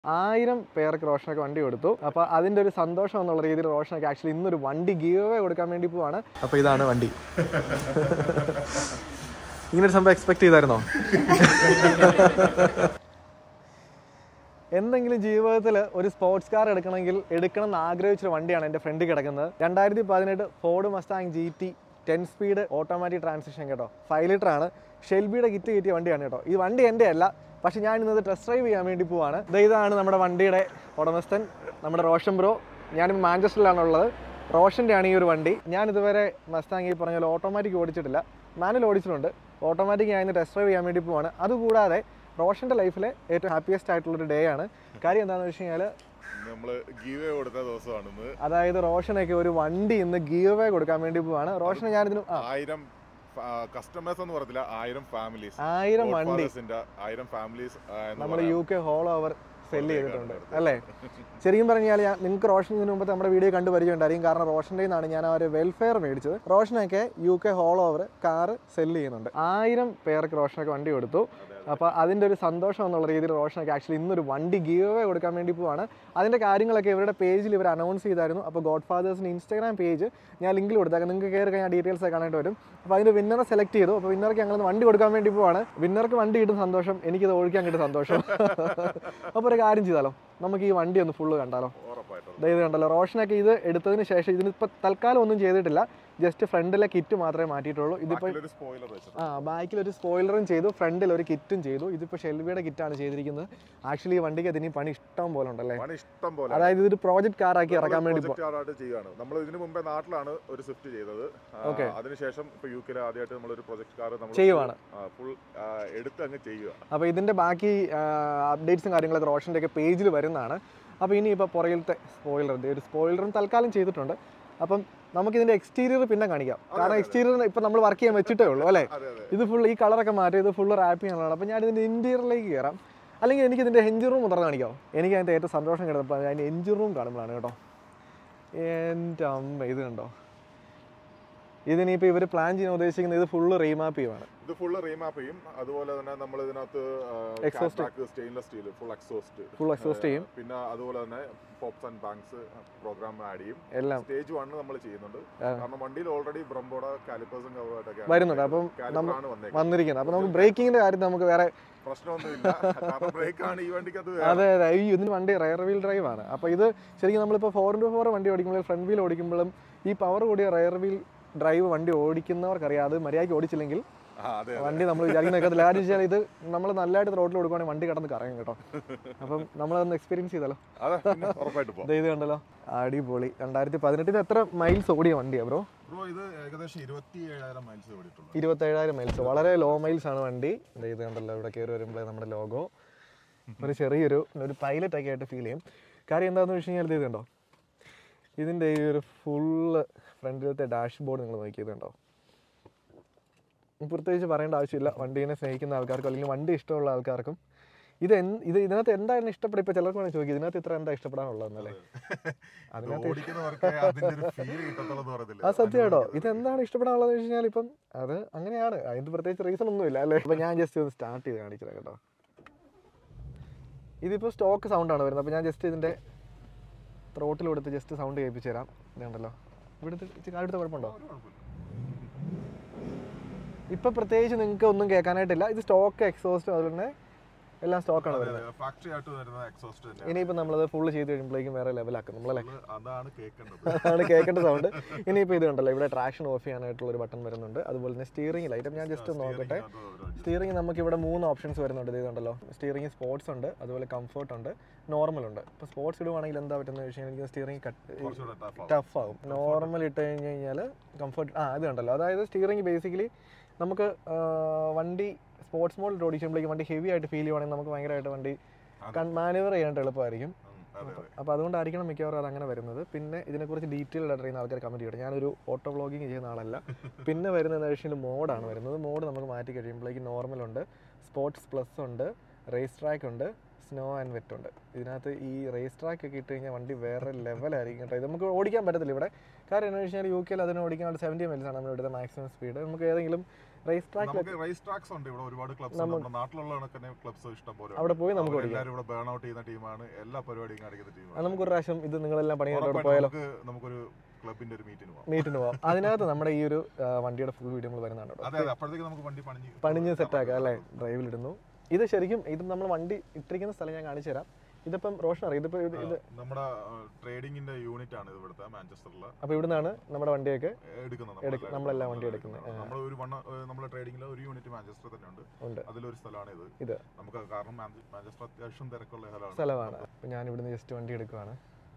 ആയിരം പേർക്ക് റോഷനൊക്കെ വണ്ടി കൊടുത്തു അപ്പോൾ അതിൻ്റെ ഒരു സന്തോഷം എന്നുള്ള രീതിയിൽ റോഷനൊക്കെ ആക്ച്വലി ഇന്നൊരു വണ്ടി ഗീവ് അവേ കൊടുക്കാൻ വേണ്ടി പോവാണ് അപ്പോൾ ഇതാണ് വണ്ടി ഇങ്ങനൊരു സംഭവം എക്സ്പെക്ട് ചെയ്തായിരുന്നോ എന്തെങ്കിലും ജീവിതത്തിൽ ഒരു സ്പോർട്സ് കാർ എടുക്കണമെങ്കിൽ എടുക്കണം എന്ന് ആഗ്രഹിച്ചൊരു വണ്ടിയാണ് എൻ്റെ ഫ്രണ്ടിൽ കിടക്കുന്നത് രണ്ടായിരത്തി പതിനെട്ട് Ford Mustang G T ten speed automatic transition കേട്ടോ ഫൈവ് ലിറ്റർ ആണ് ഷെൽബിയുടെ കിറ്റ് കിട്ടിയ വണ്ടിയാണ് കേട്ടോ ഈ വണ്ടി എൻ്റെ അല്ല പക്ഷെ ഞാൻ ഇന്നത് ടെസ്റ്റ് ഡ്രൈവ് ചെയ്യാൻ വേണ്ടി പോവാണ് ദേ ഇതാണ് നമ്മുടെ വണ്ടിയുടെ ഉടമസ്ഥൻ നമ്മുടെ റോഷൻ ബ്രോ ഞാനിപ്പോൾ മാഞ്ചസ്റ്ററിലാണ് ഉള്ളത് റോഷൻ്റെ ആണ് ഈ ഒരു വണ്ടി ഞാൻ ഇതുവരെ മസ്താങ് ഈ പറഞ്ഞ പോലെ ഓട്ടോമാറ്റിക് ഓടിച്ചിട്ടില്ല മാനുവൽ ഓടിച്ചിട്ടുണ്ട് ഓട്ടോമാറ്റിക് ഞാൻ ഇന്ന് ടെസ്റ്റ് ഡ്രൈവ് ചെയ്യാൻ വേണ്ടി പോവാണ് അതുകൂടാതെ റോഷൻ്റെ ലൈഫിലെ ഏറ്റവും ഹാപ്പിയസ്റ്റ് ആയിട്ടുള്ളൊരു ഡേ ആണ് കാര്യം എന്താണെന്ന് വെച്ച് കഴിഞ്ഞാൽ നമ്മള് ഗീവ് കൊടുത്ത ദിവസമാണ് ഇന്ന് അതായത് റോഷനൊക്കെ ഒരു വണ്ടി ഇന്ന് ഗീവ് അവേ കൊടുക്കാൻ വേണ്ടി പോവാണ് റോഷന് ഞാനിതിന് ആ, ആയിരം കസ്റ്റമേഴ്സ് എന്ന് പറഞ്ഞില്ല ആയിരം ഫാമിലീസ് ആയിരം വണ്ടി ആയിരം ഫാമിലീസ് നമ്മൾ U K whole over sell ചെയ്തിട്ടുണ്ട് അല്ലേ ശരിക്കും പറഞ്ഞാൽ ഞാൻ നിങ്ങൾക്ക് റോഷൻ ഇതിന് മുമ്പ് നമ്മുടെ വീഡിയോ കണ്ടു പരിചയമുണ്ടായിരിക്കും കാരണം റോഷൻ്റെ നിന്നാണ് ഞാൻ ആ ഒരു വെൽഫെയർ മേടിച്ചത് റോഷനൊക്കെ U K whole over car sell ചെയ്യുന്നുണ്ട് ആയിരം പേർക്ക് റോഷനൊക്കെ വണ്ടി കൊടുത്തു അപ്പോൾ അതിൻ്റെ ഒരു സന്തോഷം എന്നുള്ള രീതിയിൽ റോഷനൊക്കെ ആക്ച്വലി ഇന്നൊരു വണ്ടി ഗീവ് അവേ കൊടുക്കാൻ വേണ്ടി പോവാണ് അതിൻ്റെ കാര്യങ്ങളൊക്കെ ഇവരുടെ പേജിൽ ഇവർ അനൗൺസ് ചെയ്തായിരുന്നു അപ്പോൾ ഗോഡ് ഫാദേഴ്സിൻ്റെ ഇൻസ്റ്റാഗ്രാം പേജ് ഞാൻ ലിങ്കിൽ കൊടുത്തേക്കാം നിങ്ങൾക്ക് കയറി കഴിഞ്ഞാൽ ഡീറ്റെയിൽസ് ഒക്കെ കാണാനായിട്ട് വരും അപ്പോൾ അതിൻ്റെ വിന്നറെ സെലക്ട് ചെയ്തു അപ്പോൾ വിന്നർക്ക് ഞങ്ങൾ വണ്ടി കൊടുക്കാൻ വേണ്ടി പോവാണ് വിന്നർക്ക് വണ്ടി കിട്ടും സന്തോഷം എനിക്കിത് ഓടിക്കാൻ കിട്ടും സന്തോഷം അപ്പോൾ ഒരു കാര്യം ചെയ്താലോ നമുക്ക് ഈ വണ്ടി ഒന്ന് ഫുള്ള് കണ്ടാലോ ഉറപ്പായിട്ടും ദേ ഇത് കണ്ടല്ലോ റോഷനൊക്കെ ഇത് എടുത്തതിന് ശേഷം ഇതിനിപ്പോൾ തൽക്കാലം ഒന്നും ചെയ്തിട്ടില്ല ജസ്റ്റ് ഫ്രണ്ടിലെ കിറ്റ് മാത്രമേ മാറ്റിയിട്ടുള്ളൂ ഇതിപ്പോൾ ഒരു സ്പോയിലർ വെച്ചത് ആ ബാക്കിൽ ഒരു സ്പോയിലറും ചെയ്തു ഫ്രണ്ടിൽ ഒരു കിറ്റും ചെയ്തു ഇതിപ്പോൾ ഷെൽവിയുടെ കിറ്റാണ് ചെയ്തിരിക്കുന്നത് ആക്ച്വലി ഈ വണ്ടിക്ക് അതിന് പണി ഇഷ്ടം പോലെ ഉണ്ടല്ലേ പണി ഇഷ്ടം പോലെ അതായത് ഇതൊരു പ്രോജക്റ്റ് കാറാക്കി ഇറക്കാൻ വേണ്ടി പോ- ആയിട്ട് ചെയ്യുകയാണ് നമ്മൾ ഇതിനു മുമ്പേ നാട്ടിലാണ് ഒരു സ്വിഫ്റ്റ് ചെയ്തത് ആ, Okay. അതിനുശേഷം ഇപ്പൊ യു കെയിൽ ആദ്യമായിട്ട് നമ്മൾ ഒരു പ്രൊജക്ട് കാർ നമ്മൾ ചെയ്യുവാണ്. ഫുൾ എടുത്ത് അങ്ങ് ചെയ്യുക അപ്പോൾ ഇതിൻ്റെ ബാക്കി അപ്ഡേറ്റ്സും കാര്യങ്ങളൊക്കെ റോഷൻ്റെ ഒക്കെ പേജിൽ വരുന്നതാണ് അപ്പോൾ ഇനി ഇപ്പോൾ പുറകിലത്തെ സ്പോയിലർ ഒരു സ്പോയിലറും തൽക്കാലം ചെയ്തിട്ടുണ്ട് അപ്പം നമുക്കിതിൻ്റെ എക്സ്റ്റീരിയർ പിന്നെ കാണിക്കാം കാരണം എക്സ്റ്റീരിയർ ഇപ്പം നമ്മൾ വർക്ക് ചെയ്യാൻ വെച്ചിട്ടേ ഉള്ളൂ അല്ലേ അതെ അതെ ഇത് ഫുൾ ഈ കളറൊക്കെ മാറ്റി ഇത് ഫുള്ള് റാപ്പ് ചെയ്യാനുള്ളതാണ് അപ്പോൾ ഞാൻ ഇതിൻ്റെ ഇൻറ്റീരിയറിലേക്ക് കയറാം അല്ലെങ്കിൽ എനിക്ക് ഇതിൻ്റെ എഞ്ചിൻ റൂം തുറന്ന് കാണിക്കാമോ എനിക്ക് അതിൻ്റെ ഏറ്റവും സന്തോഷം കിടന്നപ്പോൾ അതിൻ്റെ എഞ്ചിൻ റൂം കാണുമ്പോഴാണ് കേട്ടോ എൻ്റെ അമ്മ ഇത് കണ്ടോ ഇതിനിപ്പോൾ ഇവർ പ്ലാൻ ചെയ്യാൻ ഉദ്ദേശിക്കുന്നത് ഇത് ഫുള്ള് റീമാപ്പ് ചെയ്യുവാണ് ഇത് ഫുള്ള് റീമാപ്പ് ചെയ്യും അതുപോലെ തന്നെ നമ്മൾ ഇതിനകത്ത് Exhaust. Stainless steel full exhaust full exhaust ചെയ്യും പിന്നെ അതുപോലെ തന്നെ pops and bangs program add ചെയ്യും എല്ലാം സ്റ്റേജ് വണ്ണ് നമ്മൾ ചെയ്യുന്നുണ്ട് ആ. കാരണം വണ്ടിയിൽ ഓൾറെഡി ബ്രംബോടെ കാലിപ്പേഴ്സും കവറായിട്ടൊക്കെ വരുന്നുണ്ട്. അപ്പം കാലിപ്പറാണ് വന്നേക്കുന്നത് വന്നിരിക്കുന്നത് അപ്പോൾ നമുക്ക് ബ്രേക്കിങ്ങിൻ്റെ കാര്യം നമുക്ക് വേറെ പ്രശ്നമൊന്നുമില്ല കാരണം ബ്രേക്ക് ആണ് ഈ വണ്ടിക്ക് അത് അതെ അതെ ഈ ഇതിന് വണ്ടി റയർ വീൽ ഡ്രൈവ് ആണ് അപ്പോൾ ഇത് ശരിക്കും നമ്മളിപ്പോൾ ഫോർ ഇൻറ്റു ഫോർ വണ്ടി ഓടിക്കുമ്പോൾ ഫ്രണ്ട് വീൽ ഓടിക്കുമ്പോഴും ഈ പവർ കൂടിയ റയർ വീൽ ഡ്രൈവ് വണ്ടി ഓടിക്കുന്നവർക്കറിയാം അത് മര്യാദയ്ക്ക് ഓടിച്ചില്ലെങ്കിൽ അതെ വണ്ടി നമ്മൾ വിചാരിക്കുന്ന കേൾക്കത്തില്ല കാര്യം വെച്ചാൽ ഇത് നമ്മൾ നല്ലതായിട്ട് റോഡിൽ കൊടുക്കുവാണെങ്കിൽ വണ്ടി കിടന്ന് കറങ്ങും കേട്ടോ അപ്പം നമ്മളതൊന്ന് എക്സ്പീരിയൻസ് ചെയ്താലോ അതെ പിന്നെ ഉറപ്പായിട്ട് പോകാം ദേ ഇത് കണ്ടല്ലോ അടിപൊളി രണ്ടായിരത്തി പതിനെട്ടിന് എത്ര മൈൽസ് ഓടിയ വണ്ടിയാണ് ബ്രോ ബ്രോ ഇത് ഏകദേശം ഇരുപത്തി ഏഴായിരം മൈൽസ് ഓടിയിട്ടുള്ളൂ ഇരുപത്തേഴായിരം മൈൽസ് വളരെ ലോ മൈൽസ് ആണ് വണ്ടി ദേ ഇത് കണ്ടല്ലോ ഇവിടെ കയറി വരുമ്പോൾ നമ്മുടെ ലോഗോ ഒരു ചെറിയൊരു ഒരു പൈലറ്റ് ഒക്കെ ആയിട്ട് ഫീൽ ചെയ്യും കാര്യം എന്താണെന്ന് വെച്ച് കഴിഞ്ഞാൽ ഇത് കണ്ടോ ഇതിൻ്റെ ഈ ഒരു ഫുള്ള് ഫ്രണ്ടിലത്തെ ഡാഷ് ബോർഡ് നിങ്ങൾ നോക്കിയത് കണ്ടോ പ്രത്യേകിച്ച് പറയേണ്ട ആവശ്യമില്ല വണ്ടീനെ സ്നേഹിക്കുന്ന ആൾക്കാർക്കും അല്ലെങ്കിൽ വണ്ടി ഇഷ്ടമുള്ള ആൾക്കാർക്കും ഇത് എന്ത് ഇത് ഇതിനകത്ത് എന്താണ് ഇഷ്ടപ്പെടുക ഇപ്പോൾ ചിലർക്ക് വേണമെങ്കിൽ ചോദിക്കും ഇതിനകത്ത് ഇത്ര എന്താ ഇഷ്ടപ്പെടാനുള്ളതെന്നല്ലേ അതിനകത്ത് ഓടിക്കുന്നവർക്ക് അതിന്റെ ഒരു ഫീൽ കിട്ടത്തുള്ളൂ എന്ന് പറയത്തില്ല ആ സത്യം കേട്ടോ ഇത് എന്താണ് ഇഷ്ടപ്പെടാനുള്ളത് വെച്ച് കഴിഞ്ഞാൽ ഇപ്പം അത് അങ്ങനെയാണ് അതിന് പ്രത്യേകിച്ച് റീസൺ ഒന്നുമില്ല അല്ലേ അപ്പം ഞാൻ ജസ്റ്റ് ഒന്ന് സ്റ്റാർട്ട് ചെയ്ത് കാണിച്ചത് കേട്ടോ ഇതിപ്പോൾ സ്റ്റോക്ക് സൗണ്ടാണ് വരുന്നത് അപ്പോൾ ഞാൻ ജസ്റ്റ് ഇതിൻ്റെ ത്രോട്ടിൽ കൊടുത്ത് ജസ്റ്റ് സൗണ്ട് കേൾപ്പിച്ച് തരാം ഇതുണ്ടല്ലോ ഇവിടുത്തെ ഇച്ചിരി അടുത്ത കുഴപ്പമുണ്ടോ ഇപ്പം പ്രത്യേകിച്ച് നിങ്ങൾക്ക് ഒന്നും കേൾക്കാനായിട്ടില്ല ഇത് സ്റ്റോക്ക് എക്സോസ്റ്റ് അതുപോലെ തന്നെ എല്ലാം സ്റ്റോക്കാണ് വരുന്നത് ഫാക്ടറി ആയിട്ട് വരുന്ന എക്സോസ്റ്റ് തന്നെ ഇനിയിപ്പോൾ നമ്മളത് ഫുള്ള് ചെയ്ത് കഴിയുമ്പോഴേക്കും വേറെ ലെവലാക്കും നമ്മളല്ലേ അതാണ് കേൾക്കേണ്ടത് അതാണ് കേൾക്കേണ്ട സൗണ്ട് ഇനിയിപ്പോൾ ഇത് കണ്ടല്ലോ ഇവിടെ ട്രാക്ഷൻ ഓഫ് ചെയ്യാനായിട്ടുള്ള ഒരു ബട്ടൺ വരുന്നുണ്ട് അതുപോലെ തന്നെ സ്റ്റിയറിംഗ് ലൈറ്റ് ഞാൻ ജസ്റ്റ് നോക്കട്ടെ സ്റ്റിയറിംഗ് നമുക്ക് ഇവിടെ മൂന്ന് ഓപ്ഷൻസ് വരുന്നുണ്ട് ഇത് കണ്ടല്ലോ സ്റ്റിയറിംഗ് സ്പോർട്സ് ഉണ്ട് അതുപോലെ കംഫർട്ട് ഉണ്ട് നോർമൽ ഉണ്ട് ഇപ്പോൾ സ്പോർട്സ് ഇടുവാണെങ്കിൽ എന്താ പറ്റുന്നത് വെച്ച് കഴിഞ്ഞാൽ എനിക്ക് സ്റ്റിയറിംഗ് കുറച്ചുകൂടെ tough ആവും. ടഫ് ആവും നോർമൽ ഇട്ട് കഴിഞ്ഞ് കഴിഞ്ഞാൽ കംഫർട്ട് ആ ഇത് കണ്ടല്ലോ അതായത് സ്റ്റിയറിംഗ് ബേസിക്കലി നമുക്ക് ആ, വണ്ടി സ്പോർട്സ് മോഡിൽ ഓടിക്കുമ്പോഴേക്കും വണ്ടി ഹെവി ആയിട്ട് ഫീൽ ചെയ്യുവാണെങ്കിൽ നമുക്ക് ഭയങ്കരമായിട്ട് വണ്ടി മാനുവർ ചെയ്യാനായിട്ട് എളുപ്പമായിരിക്കും ഉം, അതെ അതെ അപ്പോൾ അതുകൊണ്ടായിരിക്കണം മിക്കവാറും അത് അങ്ങനെ വരുന്നത് പിന്നെ ഇതിനെക്കുറിച്ച് ഡീറ്റെയിൽഡ് ആയിട്ട് അറിയുന്ന ആൾക്കാർ കമൻറ്റ് ചെയ്യണം ഞാനൊരു ഓട്ടോ വ്ളോഗിങ് ചെയ്യുന്ന ആളല്ല പിന്നെ വരുന്നത് വെച്ചാൽ മോഡാണ് വരുന്നത് മോഡ് നമുക്ക് മാറ്റി കഴിയുമ്പോഴേക്ക് നോർമൽ ഉണ്ട് സ്പോർട്സ് പ്ലസ് ഉണ്ട് റേസ് ട്രാക്ക് ഉണ്ട് സ്നോ ആൻഡ് വെറ്റ് ഉണ്ട് ഇതിനകത്ത് ഈ റേസ് ട്രാക്ക് ഒക്കെ ഇട്ട് കഴിഞ്ഞാൽ വണ്ടി വേറെ ലെവലായിരിക്കും കേട്ടോ ഇത് നമുക്ക് ഓടിക്കാൻ പറ്റത്തില്ല ഇവിടെ കാരണം എന്താണെന്ന് വെച്ച് കഴിഞ്ഞാൽ യു കെയിൽ അതിന് ഓടിക്കാനായിട്ട് സെവൻറ്റി മൈൽസ് ആണ് നമ്മൾ ഇവിടുത്തെ മാക്സിമം സ്പീഡ് നമുക്ക് ഏതെങ്കിലും റേസ് ട്രാക്കിൽ നമുക്ക് റേസ് ട്രാക്സ് ഉണ്ട് ഇവിടെ ഒരുപാട് ക്ലബ്സ് നമ്മുടെ നാട്ടിലുള്ള കണക്കന്നെ ക്ലബ്സ് ഇഷ്ടം പോലെ അവിടെ പോയി നമുക്ക് ഓടിക്കാം എല്ലാവരും ഇവിടെ ബേൺ ഔട്ട് ചെയ്യുന്ന ടീമാണ് എല്ലാ പരിപാടിയും കാണിക്കുന്ന അത് ടീമാണ് നമുക്ക് ഒരു പ്രാവശ്യം ഇത് നിങ്ങളെല്ലാം പണിയായിട്ട് അവിടെ ഉറപ്പായിട്ടും പോയാലോ നമുക്ക് നമുക്കൊരു ക്ലബിന്റെ ഒരു മീറ്റിന് പോകാം മീറ്റിന് പോവാം അതിനകത്ത് നമ്മുടെ ഈ ഒരു ആ, വണ്ടിയുടെ ഫുൾ വീഡിയോ നമ്മൾ വരുന്നുണ്ട് കേട്ടോ അതെ അതെ അപ്പോഴത്തേക്ക് നമുക്ക് വണ്ടി പണിഞ്ഞ് പണിഞ്ഞ് സെറ്റാക്കാം അല്ലേ ഡ്രൈവിലിടുന്നു ഇത് ശരിക്കും ഇത് നമ്മൾ വണ്ടി ഇട്ടിരിക്കുന്ന സ്ഥലം ഞാൻ കാണിച്ചു തരാം ഇതിപ്പം റോഷൻ അറിയാം ഇതിപ്പോൾ ഇത് ഇത് നമ്മുടെ ട്രേഡിങ്ങിന്റെ യൂണിറ്റ് ആണ് ഇത് ഇവിടുത്തെ മാഞ്ചസ്റ്ററിൽ അപ്പോൾ ഇവിടുന്നാണ് നമ്മുടെ വണ്ടിയൊക്കെ എടുക്കുന്നത് എടുക്ക- നമ്മളെല്ലാം വണ്ടി എടുക്കുന്നത്. നമ്മൾ ഒരു വണ്ണ നമ്മുടെ ട്രേഡിങ്ങിലെ ഒരു യൂണിറ്റ് മാഞ്ചസ്റ്റർ തന്നെ ഉണ്ട് ഉണ്ട് അതിലൊരു സ്ഥലമാണ് ഇത് ഇത് നമുക്ക് കാരണം മാഞ്ച- മാഞ്ചസ്റ്റർ അത്യാവശ്യം തിരക്കുള്ള സ്ഥലമാണ് സ്ഥലമാണ് അപ്പം ഞാൻ ഇവിടുന്ന് ജസ്റ്റ് വണ്ടി എടുക്കുവാണ്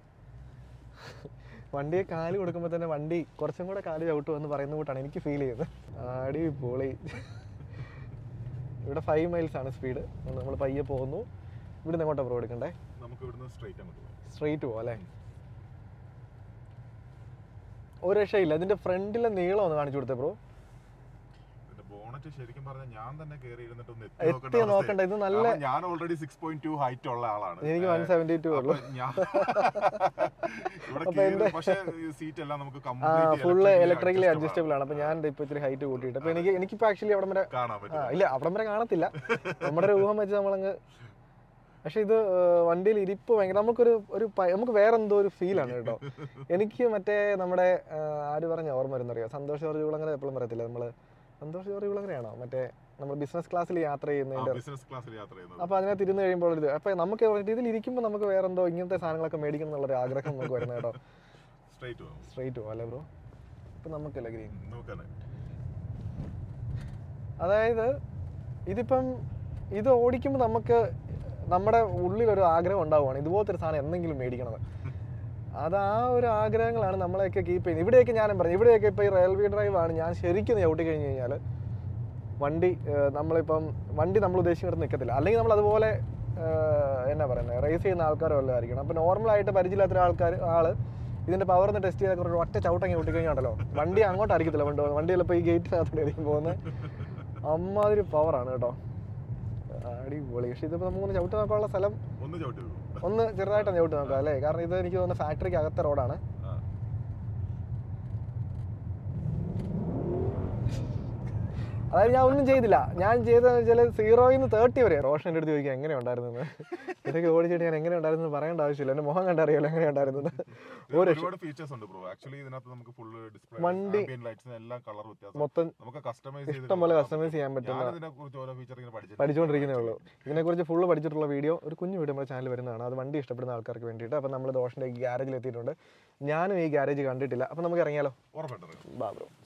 വണ്ടിയെ കാല് കൊടുക്കുമ്പോൾ തന്നെ വണ്ടി കുറച്ചും കൂടെ കാല് ചവിട്ടുമെന്ന് പറയുന്ന കൂട്ടാണ് എനിക്ക് ഫീൽ ചെയ്യുന്നത് അടിപൊളി ഇവിടെ ഫൈവ് മൈൽസ് ആണ് സ്പീഡ് നമ്മൾ പയ്യെ പോകുന്നു ഇവിടുന്ന് എങ്ങോട്ടാണ് ബ്രോ എടുക്കണ്ടേ നമുക്ക് ഇവിടുന്ന് സ്ട്രൈറ്റ് അങ്ങോട്ട് പോകാം സ്ട്രെയിറ്റ് പോവാം അല്ലേ ഒരു രക്ഷയില്ല ഇതിന്റെ ഫ്രണ്ടിലെ നീളം ഒന്ന് കാണിച്ചു കൊടുത്തേ ബ്രോ ഇതിന്റെ ബോണറ്റ് ശരിക്കും പറഞ്ഞാൽ ഞാൻ തന്നെ കയറി ഇരുന്നിട്ട് ഒന്ന് എത്തി നോക്കേണ്ട നോക്കണ്ട ഇത് നല്ല അവസ്ഥയായി. കാരണം ഞാൻ already six point two height ഉള്ള ആളാണ് എനിക്ക് വൺ സെവൻറ്റി ടു ഉള്ളു അപ്പൊ ഞാൻ ഇവിടെ അപ്പൊ കേറി എന്റെ- പക്ഷേ സീറ്റ് എല്ലാം നമുക്ക് ആ കംപ്ലീറ്റ് ഫുള്ള് ഇലക്ട്രിക്കലി അഡ്ജസ്റ്റബിൾ ആണ് അപ്പൊ ഞാൻ ഇപ്പൊ ഇത്തിരി ഹൈറ്റ് കൂട്ടിയിട്ട് അപ്പൊ എനിക്ക് എനിക്കിപ്പോ ആക്ച്വലി അവിടെ വരെ കാണാൻ ആ പറ്റും ഇല്ല അവിടം വരെ കാണത്തില്ല നമ്മുടെ ഒരു ഊഹം വെച്ച് നമ്മളങ്ങ് പക്ഷെ ഇത് വണ്ടിയിൽ ഇരിപ്പ് ഭയങ്കര നമുക്കൊരു ഒരു പ- നമുക്ക് വേറെ എന്തോ ഒരു ഫീലാണ് കേട്ടോ എനിക്ക് മറ്റേ നമ്മുടെ ആ, ആര് പറഞ്ഞ ഓർമ്മ വരുന്നറിയോ സന്തോഷ് ജോർജ് കുളങ്ങര എപ്പോഴും പറയത്തില്ല നമ്മള് സന്തോഷ് ജോർജ് കുളങ്ങരയാണോ മറ്റേ നമ്മൾ ബിസിനസ് ക്ലാസ്സിൽ യാത്ര ചെയ്യുന്നതിന്റെ ബിസിനസ് ക്ലാസ്സിൽ യാത്ര ചെയ്യുന്നത് അപ്പൊ അതിനകത്ത് ഇരുന്ന് കഴിയുമ്പോൾ ഒരു ഇത് അപ്പൊ നമുക്ക് ഇതിൽ ഇരിക്കുമ്പോൾ നമുക്ക് വേറെ എന്തോ ഇങ്ങനത്തെ സാധനങ്ങളൊക്കെ മേടിക്കണം എന്നുള്ളൊരു ആഗ്രഹം നമുക്ക് വരുന്നത് കേട്ടോ സ്ട്രൈറ്റ് പോകും സ്ട്രൈറ്റ് പോവാ അല്ലേ ബ്രോ ഇപ്പൊ നമുക്കല്ല ഗ്രീൻ നോക്കാനെ അതായത് ഇതിപ്പം ഇത് ഓടിക്കുമ്പോൾ നമുക്ക് നമ്മുടെ ഉള്ളിലൊരു ആഗ്രഹം ഉണ്ടാവുകയാണ് ഇതുപോലത്തെ ഒരു സാധനം എന്തെങ്കിലും മേടിക്കണത് അത് ആ ഒരു ആഗ്രഹങ്ങളാണ് നമ്മളെയൊക്കെ കീപ്പ് ചെയ്യുന്നത് ഇവിടെയൊക്കെ ഞാനും പറഞ്ഞു ഇവിടെയൊക്കെ ഇപ്പോൾ ഈ റെയിൽവേ ഡ്രൈവ് ആണ് ഞാൻ ശരിക്കും ചവിട്ടി കഴിഞ്ഞ് കഴിഞ്ഞാൽ വണ്ടി ഏഹ്, നമ്മളിപ്പം വണ്ടി നമ്മൾ ഉദ്ദേശിക്കുന്നിടത്ത് നിൽക്കത്തില്ല അല്ലെങ്കിൽ നമ്മൾ അതുപോലെ ഏഹ്, എന്നാ പറയുന്നത് റേസ് ചെയ്യുന്ന ആൾക്കാരോ വല്ലതും ആയിരിക്കണം അപ്പോൾ നോർമലായിട്ട് പരിചയമില്ലാത്ത ആൾക്കാർ ആൾ ഇതിന്റെ പവർ ഒന്ന് ടെസ്റ്റ് ചെയ്തൊക്കെ ഒരു ഒറ്റ ചവിട്ടങ്ങി ചവിട്ടി കഴിഞ്ഞാണ്ടല്ലോ വണ്ടി അങ്ങോട്ട് അടിക്കത്തില്ല വണ്ടി വണ്ടി ചിലപ്പോൾ ഈ ഗേറ്റിനകത്തോടെ ആയിരിക്കും പോകുന്നത് അമ്മാതിരി പവറാണ് കേട്ടോ അടിപൊളി പക്ഷെ ഇതിപ്പോൾ നമുക്കൊന്ന് ചവിട്ടി നോക്കാനുള്ള സ്ഥലം ഒന്ന് ചവിട്ടി പോകും ഒന്ന് ചെറുതായിട്ടൊന്ന് ചവിട്ടി നോക്കാം അല്ലേ കാരണം ഇത് എനിക്ക് തോന്നുന്നു ഫാക്ടറിക്ക് അകത്തെ റോഡാണ് അതായത് ഞാൻ ഒന്നും ചെയ്തില്ല ഞാൻ ചെയ്തതെന്ന് വെച്ചാൽ സീറോയിൽ നിന്ന് തേർട്ടി വരെ റോഷൻ്റെ അടുത്ത് ചോദിക്കാം എങ്ങനെ ഉണ്ടായിരുന്നു ഇതൊക്കെ ഓടിച്ചിട്ട് ഞാൻ എങ്ങനെ ഉണ്ടായിരുന്നു പറയേണ്ട ആവശ്യമില്ല എൻ്റെ മുഖം കണ്ടറിയാലോ എങ്ങനെ ഉണ്ടായിരുന്നു ഒരു ഒരുപാട് ഫീച്ചേഴ്സ് ഉണ്ട് ബ്രോ ആക്ച്വലി ഇതിനകത്ത് നമുക്ക് ഫുള്ള് ഡിസ്പ്ലേ വണ്ടി- ലൈറ്റ്സിന് എല്ലാം കളർ വ്യത്യാസം മൊത്തം നമുക്ക് കസ്റ്റമൈസ് ഇഷ്ടം പോലെ കസ്റ്റമൈസ് ചെയ്യാൻ പറ്റുന്ന ഇതിനെ കുറിച്ച് ഓരോ ഫീച്ചർ ഇങ്ങനെ പഠിച്ചിട്ട് പഠിച്ചുകൊണ്ടിരിക്കുന്നേ ഉള്ളൂ ഇതിനെക്കുറിച്ച് ഫുള്ള് പഠിച്ചിട്ടുള്ള വീഡിയോ ഒരു കുഞ്ഞു വീഡിയോ നമ്മുടെ ചാനൽ വരുന്നതാണ് അത് വണ്ടി ഇഷ്ടപ്പെടുന്ന ആൾക്കാർക്ക് വേണ്ടിയിട്ട് അപ്പോൾ നമ്മൾ ദോഷൻ്റെ ഗ്യാരേജിൽ എത്തിയിട്ടുണ്ട് ഞാനും ഈ ഗ്യാരേജ് കണ്ടിട്ടില്ല അപ്പോൾ നമുക്ക് ഇറങ്ങിയാലോ ഉറപ്പായിട്ടും ബാ ബ്രോ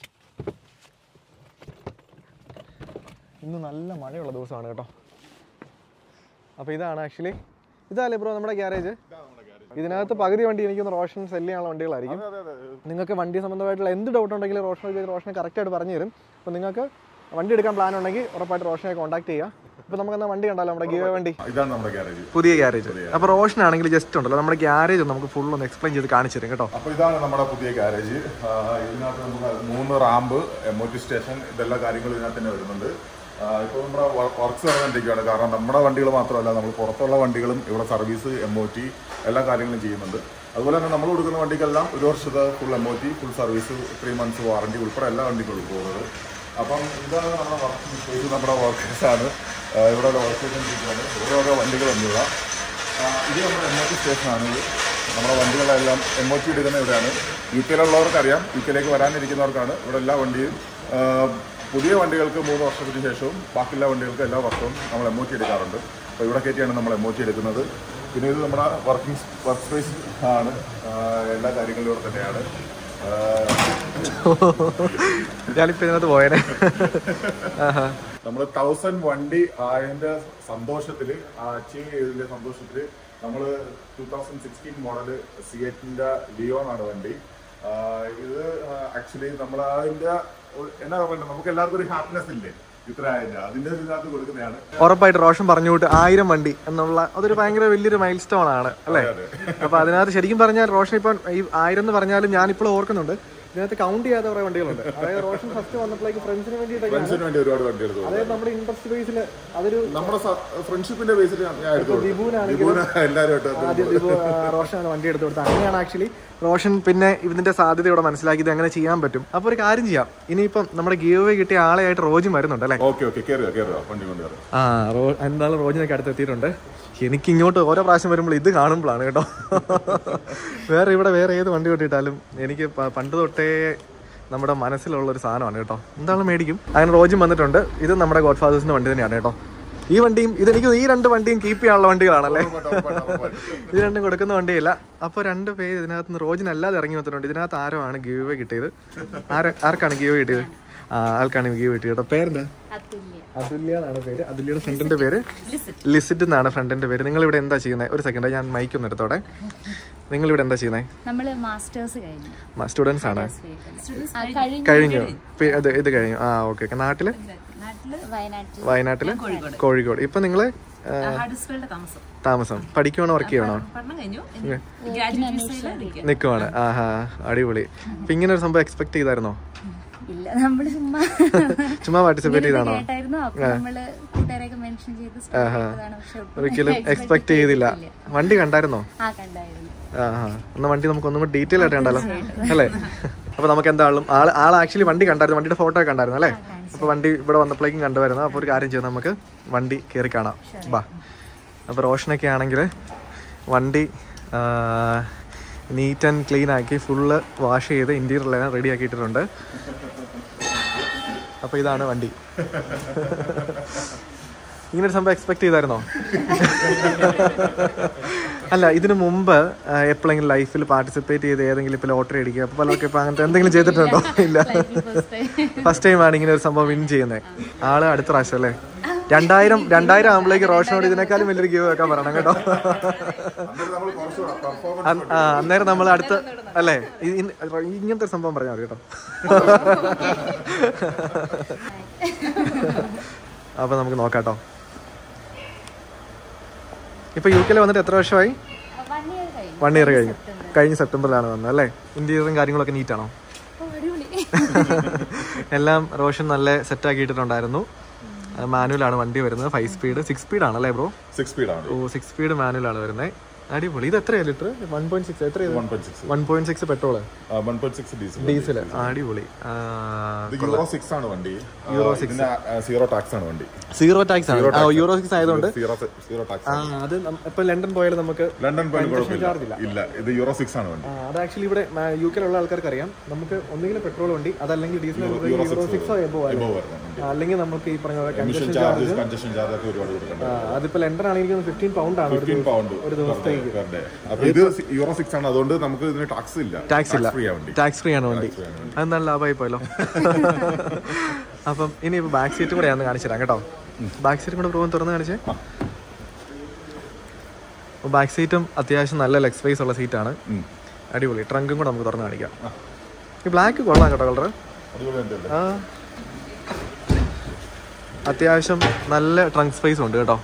ഇന്ന് നല്ല മഴയുള്ള ദിവസമാണ് കേട്ടോ അപ്പോൾ ഇതാണ് ആക്ച്വലി ഇതല്ലേ ബ്രോ നമ്മുടെ ഗ്യാരേജ് ഇതാണ് നമ്മുടെ garage. ഇതിനകത്ത് പകുതി വണ്ടി എനിക്കൊന്ന് റോഷൻ സെല് ചെയ്യാനുള്ള വണ്ടികളായിരിക്കും അതെ അതെ അതെ നിങ്ങൾക്ക് വണ്ടി സംബന്ധമായിട്ടുള്ള എന്ത് ഡൗട്ട് ഉണ്ടെങ്കിലും റോഷനെ ചെയ്ത് റോഷനെ കറക്റ്റായിട്ട് പറഞ്ഞു തരും അപ്പോൾ നിങ്ങൾക്ക് വണ്ടി എടുക്കാൻ പ്ലാൻ ഉണ്ടെങ്കിൽ ഉറപ്പായിട്ട് റോഷനെ കോൺടാക്ട് ചെയ്യാം ഇപ്പോൾ നമുക്ക് എന്നാ വണ്ടി കണ്ടാലോ നമ്മുടെ ഗീവ വണ്ടി ഇതാണ് നമ്മുടെ ഗ്യാരേജ് പുതിയ ഗ്യാരേജ് അപ്പോൾ റോഷൻ ആണെങ്കിൽ ജസ്റ്റ് ഉണ്ടല്ലോ നമ്മുടെ ഗ്യാരേജ് നമുക്ക് ഫുൾ ഒന്ന് എക്സ്പ്ലെയിൻ ചെയ്ത് കാണിച്ചു തരും കേട്ടോ അപ്പോൾ ഇതാണ് നമ്മുടെ പുതിയ ഗാരേജ് ഇതിനകത്ത് നമുക്ക് മൂന്ന് ramp M O T station ഇതെല്ലാ കാര്യങ്ങളും ഇതിനകത്ത് തന്നെ വരുന്നുണ്ട് ഇപ്പോൾ നമ്മുടെ വർക്ക്സ് നടന്നുകൊണ്ടിരിക്കുകയാണ് കാരണം നമ്മുടെ വണ്ടികൾ മാത്രമല്ല നമ്മൾ പുറത്തുള്ള വണ്ടികളും ഇവിടെ സർവീസ് എം ഒ ടി എല്ലാ കാര്യങ്ങളും ചെയ്യുന്നുണ്ട് അതുപോലെ തന്നെ നമ്മൾ കൊടുക്കുന്ന വണ്ടിക്കെല്ലാം ഒരു വർഷത്തെ full M O T full service three months warranty ഉൾപ്പെടെ എല്ലാ വണ്ടികളും പോകുന്നത് അപ്പം ഇതാണ് നമ്മുടെ വർക്ക് സ്പേസ് നമ്മുടെ വർക്കേഴ്സാണ് ഇവിടെ വർക്ക് ചെയ്തുകൊണ്ടിരിക്കുകയാണ് ഓരോരോ വണ്ടികളുണ്ട് ഇവിടെ ആ, ഇത് നമ്മുടെ എം ഒ ടി സ്റ്റേഷനാണ് ഇത് നമ്മുടെ വണ്ടികളെല്ലാം എം ഒ ടി എടുക്കുന്ന ഇവിടെയാണ് യു കെയിലുള്ളവർക്ക് അറിയാം യു കെയിലേക്ക് വരാനിരിക്കുന്നവർക്കാണ് ഇവിടെ എല്ലാ വണ്ടിയും ആ, പുതിയ വണ്ടികൾക്ക് മൂന്ന് വർഷത്തിന് ശേഷവും ബാക്കിയുള്ള വണ്ടികൾക്ക് എല്ലാ വർഷവും നമ്മൾ എം ഒ ടി എടുക്കാറുണ്ട് അപ്പോൾ ഇവിടെ കയറ്റിയാണ് നമ്മൾ എം ഒ ടി എടുക്കുന്നത് പിന്നെ ഇത് നമ്മുടെ വർക്കിംഗ് വർക്ക് സ്പേസ് ആണ് ആ, എല്ലാ കാര്യങ്ങളും ഇവിടെ തന്നെയാണ് ആ, ഞാനിപ്പോൾ ഇതിനകത്ത് പോയേനെ ആഹാ നമ്മൾ തൗസൻഡ് വണ്ടി ആയതിന്റെ സന്തോഷത്തില് അച്ചീവ് ചെയ്തതിന്റെ സന്തോഷത്തില് നമ്മൾ ടൂ തൗസൻഡ് സിക്സ്റ്റീൻ മോഡല് സിയറ്റിന്റെ ലിയോൺ ആണ് വണ്ടി ആ, ഇത് ആക്ച്വലി നമ്മൾ അതിന്റെ ഒരു- എന്നാ പറയുന്നത് നമുക്ക് എല്ലാവർക്കും ഒരു ഹാപ്പിനെസ് ഇല്ലേ ഇത്ര ആയതിന്റെ അതിന്റെ ഒരു ഇതിനകത്ത് കൊടുക്കുന്നതാണ് ഉറപ്പായിട്ട് റോഷൻ പറഞ്ഞു വിട്ട് ആയിരം വണ്ടി എന്നുള്ള അതൊരു ഭയങ്കര വലിയൊരു മൈൽ സ്റ്റോൺ ആണ് അല്ലേ അപ്പൊ അതിനകത്ത് ശരിക്കും പറഞ്ഞാൽ റോഷൻ ഇപ്പം ഈ ആയിരം എന്ന് പറഞ്ഞാലും ഞാനിപ്പോൾ ഓർക്കുന്നുണ്ട് ഇതിനകത്ത് കൗണ്ട് ചെയ്യാത്ത കുറെ വണ്ടികളുണ്ട് അതായത് റോഷൻ ഫസ്റ്റ് വന്നപ്പോഴേക്ക് ഫ്രണ്ട്സിന് വേണ്ടിയിട്ടൊക്കെ ഫ്രണ്ട്സിന് വേണ്ടി ഒരുപാട് വണ്ടി എടുത്തു അതായത് നമ്മുടെ ഇൻട്രസ്റ്റ് ബേസിൽ അതൊരു നമ്മുടെ ഫ്രണ്ട്ഷിപ്പിന്റെ ബേസിൽ ഞാൻ എടുത്തു കൊടുത്തു. ദിബുവിനാണെങ്കിൽ ദിബുവിന് എല്ലാവരുമായിട്ട് ആദ്യം ദിബു ആ, റോഷനാണ് വണ്ടി എടുത്തു കൊടുത്തത് അങ്ങനെയാണ് ആക്ച്വലി റോഷൻ പിന്നെ ഇതിന്റെ സാധ്യത ഇവിടെ മനസ്സിലാക്കിയത് എങ്ങനെ ചെയ്യാൻ പറ്റും അപ്പോൾ ഒരു കാര്യം ചെയ്യാം ഇനിയിപ്പം നമ്മുടെ ഗീവ് കിട്ടിയ ആളെയായിട്ട് റോജും വരുന്നുണ്ട് അല്ലേ ഓക്കെ ഓക്കെ കയറുക കയറുക വണ്ടി കൊണ്ട് കയറുക ആ റോ എന്തായാലും റോജിനൊക്കെ അടുത്തെത്തിയിട്ടുണ്ട് എനിക്ക് ഇങ്ങോട്ട് ഓരോ പ്രാവശ്യം വരുമ്പോൾ ഇത് കാണുമ്പോഴാണ് കേട്ടോ വേറെ ഇവിടെ വേറെ ഏത് വണ്ടി കൊണ്ടിട്ടാലും എനിക്ക് പ- പണ്ട് തൊട്ടേ നമ്മുടെ മനസ്സിലുള്ള ഒരു സാധനമാണ് കേട്ടോ എന്തായാലും മേടിക്കും അങ്ങനെ റോജും വന്നിട്ടുണ്ട് ഇത് നമ്മുടെ ഗോഡ് ഫാദേഴ്സിന്റെ വണ്ടി തന്നെയാണ് കേട്ടോ ഈ വണ്ടിയും ഇതെനിക്ക് ഈ രണ്ട് വണ്ടിയും കീപ്പ് ചെയ്യാനുള്ള വണ്ടികളാണല്ലേ ഇത് രണ്ടും കൊടുക്കുന്ന വണ്ടിയില്ല അപ്പോൾ രണ്ട് പേര് ഇതിനകത്ത് നിന്ന് റോജിനല്ലാതെ ഇറങ്ങി വന്നിട്ടുണ്ട് ഇതിനകത്ത് ആരോ ആണ് ഗീവ് കിട്ടിയത് ആര് ആർക്കാണ് ഗീവ് കിട്ടിയത് ആ ആൾക്കാണ് ഗീവ് കിട്ടിയത് കേട്ടോ പേരെന്താ അതുല്യ അതുല്യ എന്നാണ് പേര് അതുല്യയുടെ ഫ്രണ്ടിന്റെ പേര് ലിസിറ്റ് എന്നാണ് ഫ്രണ്ടിന്റെ പേര് നിങ്ങൾ ഇവിടെ എന്താ ചെയ്യുന്നത് ഒരു സെക്കൻഡ് ഞാൻ മൈക്ക് ഒന്ന് എടുത്തോടെ നിങ്ങൾ ഇവിടെ എന്താ ചെയ്യുന്നത് നമ്മള് മാസ്റ്റേഴ്സ് കഴിഞ്ഞു സ്റ്റുഡൻസ് ആണ് ആ, കഴിഞ്ഞു കഴിഞ്ഞു പി- ഇത് ഇത് കഴിഞ്ഞു ആ ഓക്കെ നാട്ടില് വയനാട്ടിൽ വയനാട്ടില് കോഴിക്കോട് ഇപ്പൊ നിങ്ങള് ആ, ഹാഡിസ്ഫീൽഡ് താമസം താമസം പഠിക്കുവാണോ വർക്ക് ചെയ്യണോ പഠനം കഴിഞ്ഞു ഗ്രാജുവേറ്റ് വിസയില് നിൽക്കുക നിക്കുവാണ് ആഹാ അടിപൊളി ഇപ്പൊ ഇങ്ങനെ ഒരു സംഭവം എക്സ്പെക്ട് ചെയ്തായിരുന്നോ ഇല്ല നമ്മള് ചുമ്മാ ചുമ്മാ പാർട്ടിസിപ്പേറ്റ് ചെയ്താണോ കേട്ടായിരുന്നു അപ്പൊ നമ്മള് കൂട്ടുകാരെയൊക്കെ മെൻഷൻ ചെയ്ത് start ചെയ്തതാണ്. പക്ഷെ ഒട്ടും ഒരിക്കലും എക്സ്പെക്ട് ചെയ്തില്ല വണ്ടി കണ്ടായിരുന്നോ ആ കണ്ടായിരുന്നു ആ എന്നാ വണ്ടി നമുക്ക് ഒന്നും കൂടി ഡീറ്റെയിൽ ആയിട്ട് കണ്ടാലോ അല്ലേ അപ്പൊ നമുക്ക് എന്താളും ആള് ആൾ ആക്ച്വലി വണ്ടി കണ്ടായിരുന്നു വണ്ടിയുടെ ഫോട്ടോ ഒക്കെ കണ്ടായിരുന്നു അല്ലേ അപ്പൊ വണ്ടി ഇവിടെ വന്നപ്പോഴേക്കും കണ്ടുവരുന്നു അപ്പൊ ഒരു കാര്യം ചെയ്യാം നമുക്ക് വണ്ടി കയറി കാണാം ബാ അപ്പൊ റോഷനൊക്കെ ആണെങ്കിൽ വണ്ടി നീറ്റ് ആൻഡ് ക്ലീൻ ആക്കി ഫുള്ള് വാഷ് ചെയ്ത് ഇന്റീരിയറെല്ലാം റെഡി ആക്കിയിട്ടുണ്ട് അപ്പൊ ഇതാണ് വണ്ടി ഇങ്ങനെ ഒരു സംഭവം എക്സ്പെക്ട് ചെയ്തായിരുന്നോ അല്ല ഇതിനു മുമ്പ് എപ്പോഴെങ്കിലും ലൈഫിൽ പാർട്ടിസിപ്പേറ്റ് ചെയ്ത് ഏതെങ്കിലും ഇപ്പൊ ലോട്ടറി അടിക്കുക അപ്പൊ പലർക്കും ഇപ്പൊ അങ്ങനത്തെ എന്തെങ്കിലും ചെയ്തിട്ടുണ്ടോ ഇല്ല ഫസ്റ്റ് ടൈം ആണ് ഇങ്ങനെ ഒരു സംഭവം വിൻ ചെയ്യുന്നത് ആള് അടുത്ത പ്രാവശ്യം അല്ലേ രണ്ടായിരം രണ്ടായിരം ആകുമ്പോഴേക്ക് റോഷനോട് ഇതിനേക്കാളും വലിയൊരു ഗീവ് വെക്കാൻ പറയണം കേട്ടോ അന്നേരം നമ്മൾ കുറച്ചുകൂടെ പെർഫോമൻസ് അ- ആ, അന്നേരം നമ്മൾ അടുത്ത അല്ലേ ഇ- ഇൻ- ഇങ്ങനത്തെ ഒരു സംഭവം പറഞ്ഞാൽ മതി കേട്ടോ അപ്പൊ നമുക്ക് നോക്കാട്ടോ ഇപ്പൊ യു കെയിൽ വന്നിട്ട് എത്ര വർഷമായി വൺ ഇയർ കഴിഞ്ഞു വൺ ഇയർ കഴിഞ്ഞു കഴിഞ്ഞ സെപ്റ്റംബറിലാണ് വന്നത് അല്ലേ ഇന്റീരിയറും കാര്യങ്ങളൊക്കെ നീറ്റാണോ ഓ, അടിപൊളി എല്ലാം റോഷൻ നല്ല സെറ്റ് ആക്കിയിട്ടുണ്ടായിരുന്നു മാനുവലാണ് വണ്ടി വരുന്നത് ഫൈവ് സ്പീഡ് സിക്സ് സ്പീഡ് ആണല്ലേ ബ്രോ സിക്സ് സ്പീഡാണ് ഓ സിക്സ് സ്പീഡ് മാനുവലാണ് വരുന്നത് അടിപൊളി ഇത് എത്രയാ ലിറ്റർ വൺ പോയിന്റ് സിക്സ് എത്ര one point six one point six petrol one point six diesel diesel അടിപൊളി ആ, ഇത് യൂറോ സിക്സ് ആണ് വണ്ടി യൂറോ സിക്സ് സീറോ ടാക്സ് ആണ് വണ്ടി സീറോ ടാക്സ് ആണ് ആ, യൂറോ സിക്സ് ആയതുകൊണ്ട് സീറോ സീറോ ടാക്സ് ആ അത് നം- ഇപ്പൊ ലണ്ടൻ പോയാലും നമുക്ക് ലണ്ടൻ പോയിന്റ് കുഴപ്പമില്ല ഇല്ല ഇത് യൂറോ സിക്സ് ആണ് വണ്ടി ആ, അത് ആക്ച്വലി ഇവിടെ യു കെയിലുള്ള ആൾക്കാർക്ക് അറിയാം നമുക്ക് ഒന്നുകിൽ പെട്രോൾ വണ്ടി അതല്ലെങ്കിൽ ഡീസൽ യൂറോ സിക്സോ എബോ ഇപ്പോ വരുന്നുണ്ട് അല്ലെങ്കിൽ നമുക്ക് ഈ പറഞ്ഞ പോലെ emission congestion charges congestion charge ഒക്കെ ഒരുപാട് കൊടുക്കണ്ട അതിപ്പോ ലണ്ടൻ ആണെങ്കിൽ ഫിഫ്റ്റീൻ പൗണ്ട് ആണ് ഒരു ഫിഫ്റ്റീൻ പൗണ്ട് ഒരു ദിവസത്തേക്ക് പെർ ഡേ അപ്പൊ ഇത് യൂറോ സിക്സ് ആണ് അതുകൊണ്ട് നമുക്ക് ഇതിന് ടാക്സ് ഇല്ല ടാക്സ് ഇല്ല ഫ്രീ ആ വണ്ടി ടാക്സ് ഫ്രീ ആണ് വണ്ടി free ആണ് അത് നല്ല ലാഭമായി പോയല്ലോ അപ്പം ഇനി ഇപ്പൊ ബാക്ക് സീറ്റ് കൂടെ ഞാൻ കാണിച്ചു തരാം കേട്ടോ ബാക്ക് സീറ്റും കൂടെ പ്രോഗ്രാം തുറന്ന് കാണിച്ചേ ബാക്ക് സീറ്റും അത്യാവശ്യം നല്ല ലെഗ് സ്പേസ് ഉള്ള സീറ്റാണ് ഉം. അടിപൊളി ട്രങ്കും കൂടെ നമുക്ക് തുറന്ന് കാണിക്കാം ഈ ബ്ലാക്ക് കൊള്ളാം കേട്ടോ കളർ അടിപൊളി വണ്ടിയല്ലേ ആ അത്യാവശ്യം നല്ല ട്രങ്ക് സ്പേസ് ഉണ്ട് കേട്ടോ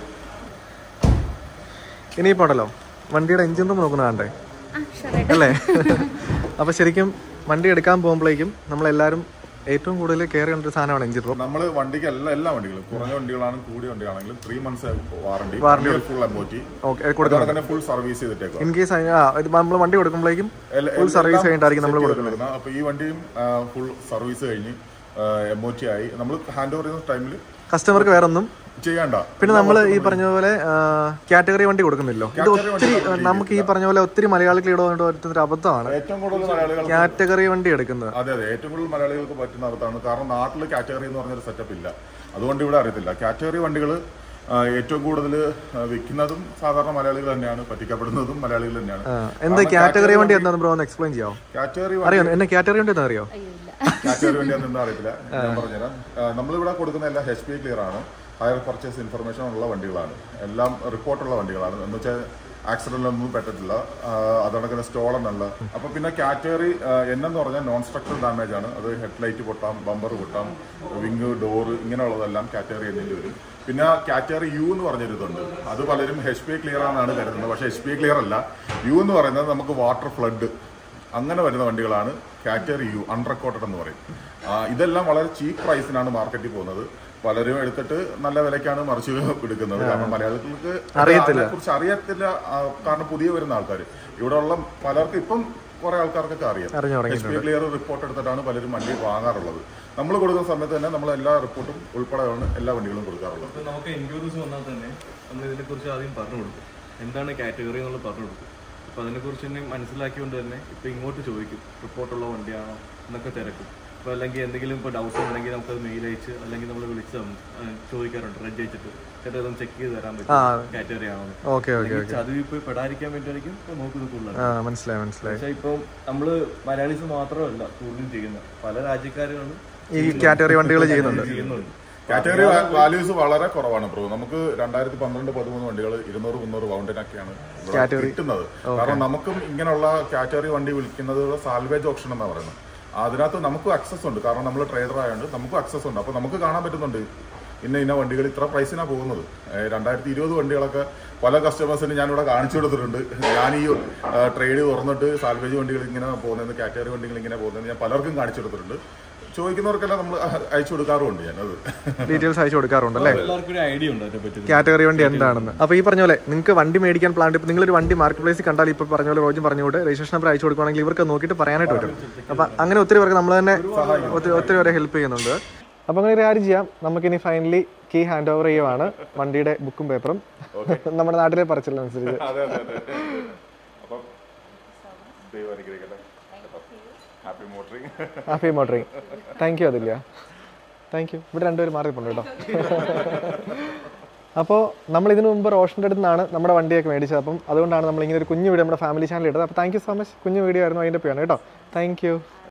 ഇനിയിപ്പോ ഉണ്ടല്ലോ വണ്ടിയുടെ എഞ്ചിൻ റൂം നോക്കുന്ന കണ്ടേ ആ ഷുവർ അല്ലേ അപ്പൊ ശരിക്കും വണ്ടി എടുക്കാൻ പോകുമ്പോഴേക്കും നമ്മളെല്ലാരും ഏറ്റവും കൂടുതൽ കെയർ ചെയ്യേണ്ട ഒരു സാധനമാണ് എഞ്ചിൻ റൂം നമ്മൾ വണ്ടിക്ക് എല്ലാ എല്ലാ വണ്ടികളും കുറഞ്ഞ വണ്ടികളാണെങ്കിലും കൂടിയ വണ്ടികളാണെങ്കിലും three months warranty full MOT okay കൊടുക്കണം അതുപോലെ തന്നെ ഫുൾ സർവീസ് ചെയ്തിട്ടേക്കുക ഇൻ കേസ് നമ്മൾ വണ്ടി കൊടുക്കുമ്പോഴേക്കും ഫുൾ സർവീസ് കഴിഞ്ഞിട്ടായിരിക്കും നമ്മൾ കൊടുക്കുന്നത് അപ്പൊ ഈ വണ്ടിയും ഫുൾ സർവീസ് കഴിഞ്ഞ് എം ഒ ടി ആയി നമ്മൾ ഹാൻഡ് ഓവർ ചെയ്യുന്ന ടൈമിൽ കസ്റ്റമർക്ക് വേറെ ഒന്നും ചെയ്യണ്ട പിന്നെ നമ്മൾ ഈ പറഞ്ഞ പോലെ കാറ്റഗറി വണ്ടി കൊടുക്കുന്നില്ലോ ഇത് ഒത്തിരി നമുക്ക് ഈ പറഞ്ഞ പോലെ ഒത്തിരി മലയാളികൾ ഇടപെട്ട് പറ്റുന്ന ഒരു അബദ്ധമാണ് ഏറ്റവും കൂടുതൽ മലയാളികൾ കാറ്റഗറി വണ്ടി എടുക്കുന്നത് അതെ അതെ ഏറ്റവും കൂടുതൽ മലയാളികൾക്ക് പറ്റുന്ന അർത്ഥമാണ് കാരണം നാട്ടിൽ കാറ്റഗറി എന്ന് പറഞ്ഞൊരു സെറ്റപ്പ് ഇല്ല അതുകൊണ്ട് ഇവിടെ അറിയത്തില്ല കാറ്റഗറി വണ്ടികൾ ഏറ്റവും കൂടുതൽ വിൽക്കുന്നതും സാധാരണ മലയാളികൾ തന്നെയാണ് പറ്റിക്കപ്പെടുന്നതും മലയാളികൾ തന്നെയാണ് എന്ത് കാറ്റഗറി വണ്ടി എന്താണെന്ന് ബ്രോ ഒന്ന് എക്സ്പ്ലെയിൻ ചെയ്യാമോ കാറ്റഗറി അറിയാം എന്നെ കാറ്റഗറി വണ്ടി എന്താ അറിയോ അയ്യോ ഇല്ല കാറ്റഗറി വണ്ടി എന്താ അറിയത്തില്ല ഞാൻ പറഞ്ഞുതരാം ആ, നമ്മളിവിടെ കൊടുക്കുന്ന എല്ലാം എച്ച് പി ക്ലിയർ ആണ് ഹയർ പർച്ചേസ് ഇൻഫർമേഷൻ ഉള്ള വണ്ടികളാണ് എല്ലാം റിപ്പോർട്ടുള്ള വണ്ടികളാണ് എന്ന് വെച്ചാൽ ആക്സിഡന്റ് ഒന്നും പറ്റത്തില്ല ആ, അതോടൊക്കെ സ്റ്റോളൻ അല്ല അപ്പൊ പിന്നെ കാറ്റഗറി എന്നെന്ന് പറഞ്ഞാൽ നോൺ സ്ട്രക്ചറൽ ഡാമേജ് ആണ് അത് ഹെഡ്ലൈറ്റ് പൊട്ടാം ബമ്പർ പൊട്ടാം വിങ് ഡോറ് ഇങ്ങനെയുള്ളതെല്ലാം കാറ്റഗറി എന്നിൽ വരും പിന്നെ കാറ്റഗറി യു എന്ന് പറഞ്ഞൊരു ഇതുണ്ട് അത് പലരും എച്ച് പി ക്ലിയർ ആണെന്നാണ് കരുതുന്നത് പക്ഷേ എച്ച് പി ക്ലിയർ അല്ല യു എന്ന് പറയുന്നത് നമുക്ക് വാട്ടർ ഫ്ലഡ് അങ്ങനെ വരുന്ന വണ്ടികളാണ് കാറ്റഗറി യു അൺറെക്കോർഡഡ് എന്ന് പറയും ആ, ഇതെല്ലാം വളരെ ചീപ്പ് പ്രൈസിനാണ് മാർക്കറ്റിൽ പോകുന്നത് പലരും എടുത്തിട്ട് നല്ല വിലക്കാണ് മറിച്ച് എടുക്കുന്നത് കാരണം മലയാളികൾക്ക് കുറിച്ച് അറിയത്തില്ല ആ, കാരണം പുതിയ വരുന്ന ആൾക്കാർ ഇവിടെ ഉള്ള പലർക്കും ഇപ്പം കുറെ ആൾക്കാർക്കൊക്കെ അറിയാം അറിഞ്ഞു തുടങ്ങി എച്ച് പി ക്ലിയർ റിപ്പോർട്ട് എടുത്തിട്ടാണ് പലരും വണ്ടി വാങ്ങാറുള്ളത് നമ്മൾ കൊടുക്കുന്ന സമയത്ത് തന്നെ നമ്മൾ എല്ലാ റിപ്പോർട്ടും ഉൾപ്പെടെയാണ് എല്ലാ വണ്ടികളും കൊടുക്കാറുള്ളത് ഇപ്പൊ നമുക്ക് എൻക്വയറീസ് വന്നാൽ തന്നെ നമ്മൾ ഇതിനെക്കുറിച്ച് ആദ്യം പറഞ്ഞു കൊടുക്കും എന്താണ് കാറ്റഗറി എന്നുള്ളത് പറഞ്ഞു കൊടുക്കും അപ്പൊ അതിനെക്കുറിച്ച് തന്നെ മനസ്സിലാക്കിക്കൊണ്ട് തന്നെ ഇപ്പൊ ഇങ്ങോട്ട് ചോദിക്കും റിപ്പോർട്ടുള്ള വണ്ടിയാണോ എന്നൊക്കെ തിരക്കും ഇപ്പൊ അല്ലെങ്കിൽ എന്തെങ്കിലും ഇപ്പോൾ ഡൗട്ട് ഉണ്ടെങ്കിൽ നമുക്ക് മെയിൽ അയച്ച് അല്ലെങ്കിൽ നമ്മൾ വിളിച്ച് സം- ആ, ചോദിക്കാറുണ്ട് റെഡ് അയച്ചിട്ട് ചേട്ടാ ഇതൊന്ന് ചെക്ക് ചെയ്ത് തരാൻ പറ്റും കാറ്റഗറി ആണോ എന്ന്. ഓക്കെ ഓക്കെ അല്ലെങ്കിൽ ചതിവ് ഇപ്പൊ പെടാതിരിക്കാൻ വേണ്ടിയായിരിക്കും ഇപ്പൊ നോക്കുന്നത് കൂടുതലാണ് ആ മനസ്സിലായി മനസ്സിലായി പക്ഷെ ഇപ്പം നമ്മള് മലയാളീസ് മാത്രമല്ല കൂടുതലും ചെയ്യുന്നത് പല രാജ്യക്കാരുകളും ഈ കാറ്റഗറി വണ്ടികൾ ചെയ്യുന്നുണ്ട് ചെയ്യുന്നുണ്ട് കാറ്റഗറി വാല്യൂസ് വളരെ കുറവാണ് ബ്രോ നമുക്ക് രണ്ടായിരത്തി പന്ത്രണ്ട് പതിമൂന്ന് വണ്ടികൾ ഇരുന്നൂറ് മുന്നൂറ് പൗണ്ടിനൊക്കെയാണ് ഇവിടെ കിട്ടുന്നത് കാരണം നമുക്കും ഇങ്ങനെയുള്ള കാറ്റഗറി വണ്ടി വിളിക്കുന്നത് സാൽവേജ് ഓപ്ഷൻ എന്നാണ് പറയുന്നത് അതിനകത്ത് നമുക്കും അക്സസ് ഉണ്ട് കാരണം നമ്മൾ ട്രേഡർ ആയതുകൊണ്ട് നമുക്കും അക്സസ് ഉണ്ട് അപ്പൊ നമുക്ക് കാണാൻ പറ്റുന്നുണ്ട് ഇന്ന ഇന്ന വണ്ടികൾ ഇത്ര പ്രൈസിനാണ് പോകുന്നത് രണ്ടായിരത്തി ഇരുപത് വണ്ടികളൊക്കെ പല കസ്റ്റമേഴ്സിന് ഞാനിവിടെ കാണിച്ചു കൊടുത്തിട്ടുണ്ട് ഞാൻ ഈ ട്രേഡ് തുറന്നിട്ട് സാൽവേജ് വണ്ടികൾ ഇങ്ങനെ പോകുന്നത് കാറ്റഗറി വണ്ടികൾ ഇങ്ങനെ പോകുന്നത് ഞാൻ പലർക്കും കാണിച്ചു കൊടുത്തിട്ടുണ്ട് ചോദിക്കുന്നവർക്കെല്ലാം നമ്മൾ അയച്ചു കൊടുക്കാറുമുണ്ട് ഞാനത് ഡീറ്റെയിൽസ് അയച്ചു കൊടുക്കാറുണ്ട് അല്ലേ എല്ലാവർക്കും ഒരു ഐഡിയ ഉണ്ട് അതിനെ പറ്റി കാറ്റഗറി വണ്ടി എന്താണെന്ന് അപ്പോൾ ഈ പറഞ്ഞ പോലെ നിങ്ങൾക്ക് വണ്ടി മേടിക്കാൻ പ്ലാൻ ഇപ്പോൾ നിങ്ങളൊരു വണ്ടി മാർക്കറ്റ് പ്ലേസിൽ കണ്ടാൽ ഇപ്പോൾ പറഞ്ഞ പോലെ റോജും പറഞ്ഞുകൊണ്ട് രജിസ്ട്രേഷൻ നമ്പർ അയച്ചു കൊടുക്കുകയാണെങ്കിൽ ഇവർക്ക് നോക്കിയിട്ട് പറയാനായിട്ട് പറ്റും അപ്പം അങ്ങനെ ഒത്തിരി പേർക്ക് നമ്മൾ തന്നെ ഒത്തിരി ഒത്തിരി പേരെ ഹെൽപ്പ് ചെയ്യുന്നുണ്ട് അപ്പോൾ അങ്ങനെ ഒരു കാര്യം ചെയ്യാം നമുക്കിനി ഫൈനലി കീ ഹാൻഡ് ഓവർ ചെയ്യുവാണ് വണ്ടിയുടെ ബുക്കും പേപ്പറും നമ്മുടെ നാട്ടിലെ പറച്ചിലനുസരിച്ച് അതെ അതെ അതെ അപ്പം ദൈവം അനുഗ്രഹിക്കട്ടെ happy motoring happy motoring thank you അതില്ല താങ്ക് യു ഇവിടെ രണ്ടുപേരും മാറിയിട്ടുണ്ട് കേട്ടോ അപ്പോൾ നമ്മൾ ഇതിനു മുമ്പ് റോഷൻ്റെ അടുത്ത് നിന്നാണ് നമ്മുടെ വണ്ടിയൊക്കെ മേടിച്ചത് അപ്പം അതുകൊണ്ടാണ് നമ്മൾ ഇങ്ങനെ ഒരു കുഞ്ഞു വീഡിയോ നമ്മുടെ ഫാമിലി ചാനൽ ഇട്ടത് അപ്പോൾ താങ്ക് യു സോ മച്ച് കുഞ്ഞു വീഡിയോ ആയിരുന്നു അതിൻ്റെ പേയാണ് കേട്ടോ താങ്ക് യു